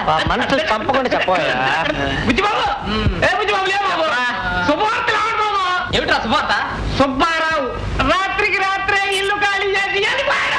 మనసు చంపకుండా చెప్పవయ్యా బుజ్జిబాబు ఏ బుజ్జిబాబు లే బాబు శుభవార్త రావడం బాబు ఏమిట్రా సువార్త సుబ్బారావు రాత్రికి రాత్రే ఇల్లు ఖాళీ చేసి వెళ్ళిపోయాడు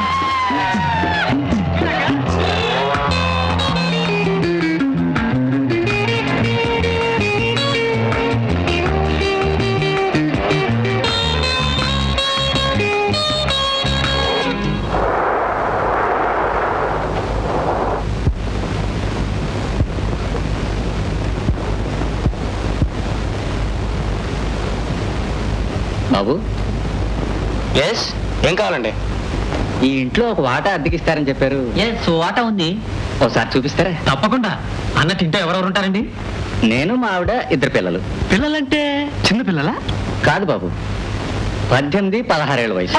బాబు ఎస్ ఏం కావాలండి ఈ ఇంట్లో ఒక వాటా అద్దెకిస్తారని చెప్పారు ఏ సువాట ఉంది ఒకసారి చూపిస్తారా తప్పకుండా అన్న తింటే ఎవరెవరు ఉంటారండి నేను మా ఆవిడ ఇద్దరు పిల్లలు పిల్లలంటే చిన్న పిల్లలా కాదు బాబు పద్దెనిమిది పదహారేళ్ళ వయసు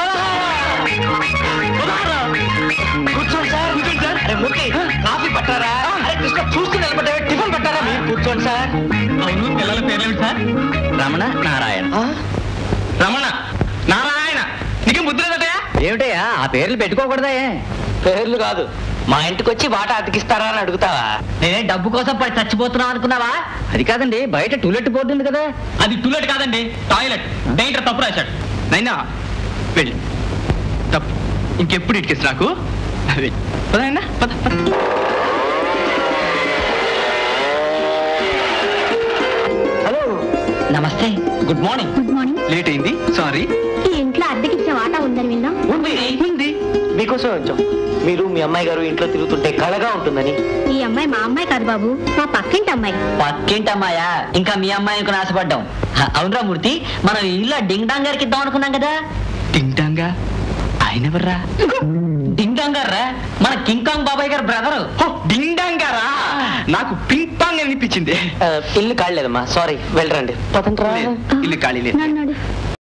కూర్చోండి సార్ కూర్చోండి సార్ అరే మూర్తి కాఫీ పట్టారా అరే కృష్ణ చూస్తూ నిలబడ్డా టిఫిన్ పట్టారా మీరు కూర్చోండి సార్ అవును పిల్లల పేర్లేమిటి సార్ రమణ నారాయణ రమణ నారాయణ నీకేం బుద్ధి లేదటయా ఏమిటయ్యా ఆ పేర్లు పెట్టుకోకూడదా పేర్లు కాదు మా ఇంటికి వచ్చి వాటా అతికిస్తారా అని అడుగుతావా నేనే డబ్బు కోసం పడి చచ్చిపోతున్నావు అనుకున్నావా అది కాదండి బయట టూలెట్ బోర్డు ఉంది కదా అది టూలెట్ కాదండి టాయిలెట్ డైరెక్టర్ తప్పు రాశాడు నైనా వెళ్ళి తప్పు ఇంకెప్పుడు ఇటుకేసి నాకు వెళ్ళి. పద నాయనా, పద పద. హలో నమస్తే good morning good morning late అయింది సారీ ఈ ఇంట్లో అద్దెకిచ్చే వాటా ఉందని విన్నాం ఉంది ఉంది మీకోసం వచ్చాం మీరు మీ అమ్మాయి గారు ఇంట్లో తిరుగుతుంటే కళగా ఉంటుందని ఈ అమ్మాయి మా అమ్మాయి కాదు బాబు మా పక్కింటి అమ్మాయి పక్కింటమ్మాయా ఇంకా మీ అమ్మాయికి ఆశపడ్డాం హ, అవునరా మూర్తి మనం ఈ ఇల్లు ఆ డింగ్ డాంగ్ గారికి ఇద్దాం అనుకున్నాం కదా తింటాంగా ఆయన ఎవర్రా డింగ్ డాంగ్ గారా మన కింగ్ కాంగ్ బాబాయ్ గారు బ్రదరు ఓ, డింగ్ గారా నాకు పింక్ పాంగ్ అనిపించింది ఇల్లు కాడలేదమ్మా సారీ వెళ్ళరండి లేదు, ఇల్లు ఖాళీ లేదు నన్ను